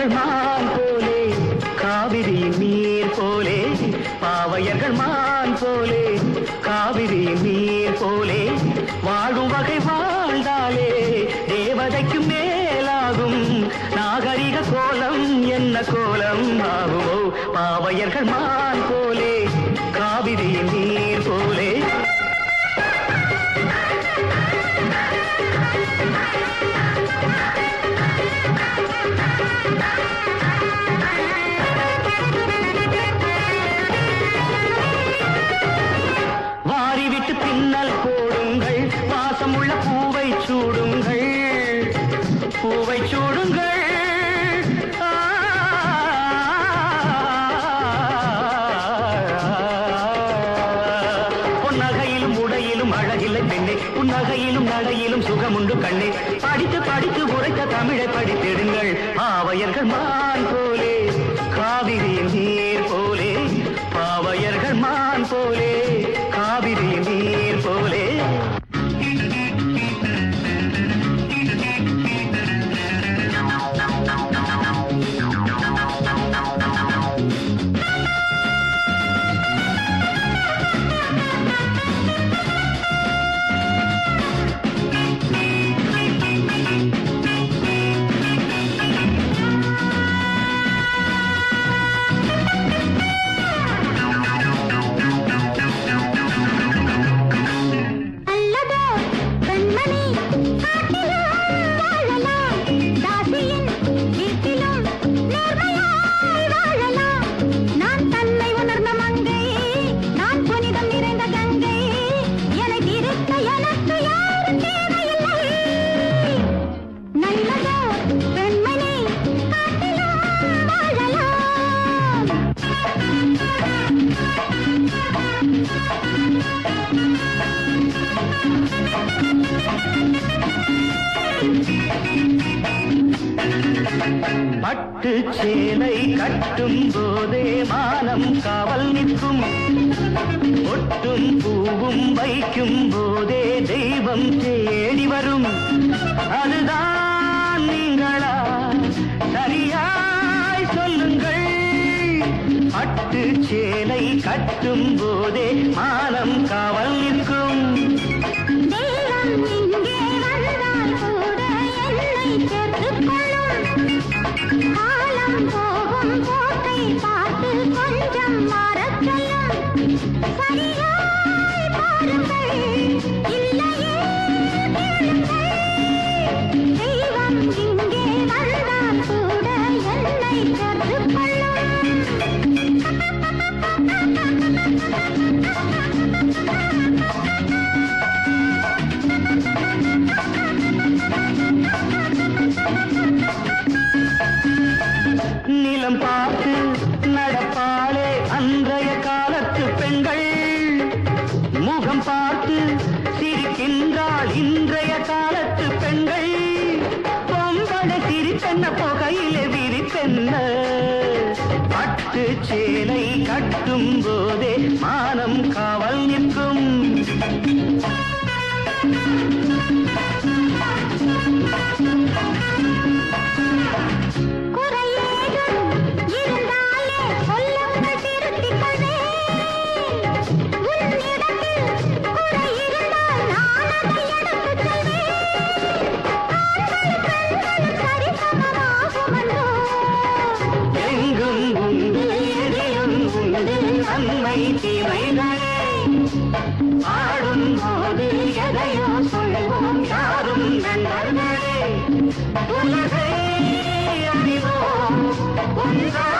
பாவையர்கள் மான் போலே காவிரியின் நீர் போலே பாவையர்கள் மான் போலே காவிரியின் நீர் போலே வாழும் வகை வாழ்ந்தாலே தேவதைக்கு மேலாகும் நாகரிக கோலம் என்ன கோலம் ஆகுமோ பாவையர்கள் மான் போலே காவிரியின் நீர் போலே வாரிவிட்டு பின்னல் போடுங்கள் வாசமுள்ள பூவை சூடுங்கள் பூவை சூடுங்கள் ஆ. பொன்னகையிலும் உடையிலும் அழகில்லை பெண்ணே புன்னகையிலும் நடையிலும் சுகமுண்டு கண்ணே படித்து படித்து உரைத்த தமிழை படித்திடுங்கள் பாவையர்கள் மான் போலே காவிரியின் நீர் போலே பாவையர்கள் மான் போலே காவிரியின் நீர் போலே அல்லதோ கண்மணி காட்டிலும் வாழலாம் தாசியின் வீட்டிலும் நேர்மையாய் வாழலாம் நான் தன்னை உணர்ந்த மங்கை நான் புனிதம் நிறைந்த கங்கை என்னை திருத்த எனக்கு யாரும் தேவையில்லை நல்லதோ பெண்மணி காட்டிலும் வாழலாம் பட்டு சேலை கட்டும் போதே மானம் காவல் நிற்கும் ஒட்டும் பூவும் வைக்கும் போதே தெய்வம் தேடி வரும் அதுதான் நீங்களா சரியாய் சொல்லுங்கள் பட்டு சேலை கட்டும் போதே மானம் காவல் நிற்கும் தெய்வம் இங்கே வந்தால் கூட என்னை சேர்த்துக் கொள்ளும் காலம் போகும் போக்கை பார்த்து கொஞ்சம் மாறச் சொல்லும் சரியாய் பாருங்கள் இல்லையே கேளுங்கள் தெய்வம் இங்கே வந்தால் கூட என்னை சேர்த்துக் நிலம் பார்த்து நடப்பாளே அன்றைய காலத்து பெண்கள் முகம் பார்த்து சிரிக்கின்றாள் இன்றைய காலத்து பெண்கள் பொம்பளை சிரிப்பென்ன புகையிலே விரிப்பென்ன பட்டு சேலை கட்டும் போதே மானம் காவல் நிற்கும் குறையேதும் இருந்தாலே சொல்லுங்கள் திருத்திக் கொள்வேன். உன்னிடத்தில் குறை இருந்தால் நான் அதை எடுத்துச் சொல்வேன். ஆண்களும் பெண்களும் சரிசமமாகுமன்றோ? எங்கும் உண்டு எதிலும் உண்டு நன்மை தீமைகளே ஆடும் போது எதையோ சொல்வோம் யாரும் நண்பர்களே உலகை அறிவோம் ஒன்றாய்